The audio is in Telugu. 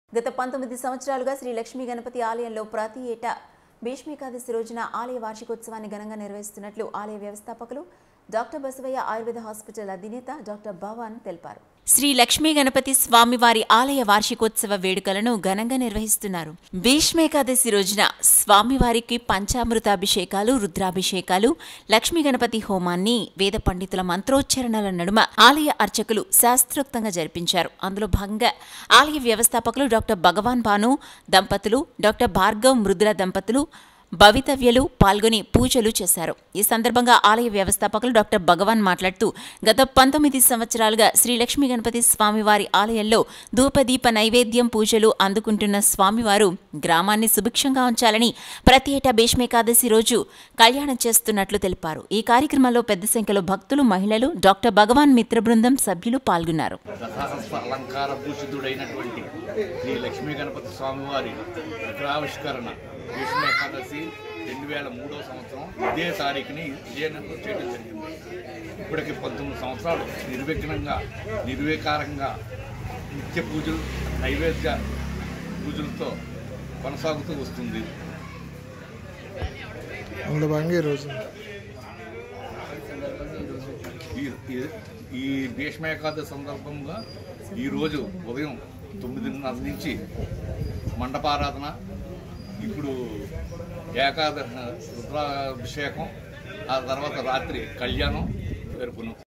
గత పంతొమ్మిది సంవత్సరాలుగా శ్రీ లక్ష్మీ గణపతి ఆలయంలో ప్రతి ఏటా భీష్మేకాదశి రోజున ఆలయ వార్షికోత్సవాన్ని ఘనంగా నిర్వహిస్తున్నట్లు ఆలయ వ్యవస్థాపకులు డాక్టర్ బసవయ్య ఆయుర్వేద హాస్పిటల్ అధినేత డాక్టర్ భవాన్ తెలిపారు శ్రీ లక్ష్మీ గణపతి స్వామివారి ఆలయ వార్షికోత్సవ వేడుకలను ఘనంగా నిర్వహిస్తున్నారు భీష్మేకాదశి రోజున స్వామివారికి పంచామృతాభిషేకాలు రుద్రాభిషేకాలు లక్ష్మీ గణపతి హోమాన్ని వేద పండితుల మంత్రోచ్చరణల నడుమ ఆలయ అర్చకులు శాస్త్రోక్తంగా జరిపించారు అందులో భాగంగా ఆలయ వ్యవస్థాపకులు డాక్టర్ భగవాన్ భాను దంపతులు డాక్టర్ భార్గవ్ మృదుల దంపతులు భవితవ్యలు పాల్గొని పూజలు చేశారు ఈ సందర్భంగా ఆలయ వ్యవస్థాపకులు డాక్టర్ భగవాన్ మాట్లాడుతూ గత పంతొమ్మిది సంవత్సరాలుగా శ్రీ లక్ష్మీ గణపతి స్వామివారి ఆలయంలో ధూపదీప నైవేద్యం పూజలు అందుకుంటున్న స్వామివారు గ్రామాన్ని సుభిక్షంగా ఉంచాలని ప్రతి ఏటా భీష్మేకాదశి రోజు కళ్యాణం చేస్తున్నట్లు తెలిపారు ఈ కార్యక్రమంలో పెద్ద సంఖ్యలో భక్తులు మహిళలు డాక్టర్ భగవాన్ మిత్ర బృందం సభ్యులు పాల్గొన్నారు రథహస్త అలంకార భూషితుడైనటువంటి శ్రీ లక్ష్మీ గణపతి స్వామివారి విగ్రహావిష్కరణ భీష్మ ఏకాదశి రెండు వేల మూడో సంవత్సరం ఇదే తారీఖుని విజయనగరంలో చేయడం జరిగింది ఇప్పటికి పంతొమ్మిది సంవత్సరాలు నిర్విఘ్నంగా నిర్వికారంగా నిత్య పూజలు నైవేద్య పూజలతో కొనసాగుతూ వస్తుంది అందులో భాగంగా ఈరోజు ఈ ఈ- ఈ భీష్మ ఏకాదశి సందర్భంగా ఈరోజు ఉదయం తొమ్మిదిన్నర నుంచి మండపారాధన ఇప్పుడు ఏకాదశి రుద్రాభిషేకం ఆ తర్వాత రాత్రి కళ్యాణం జరుపును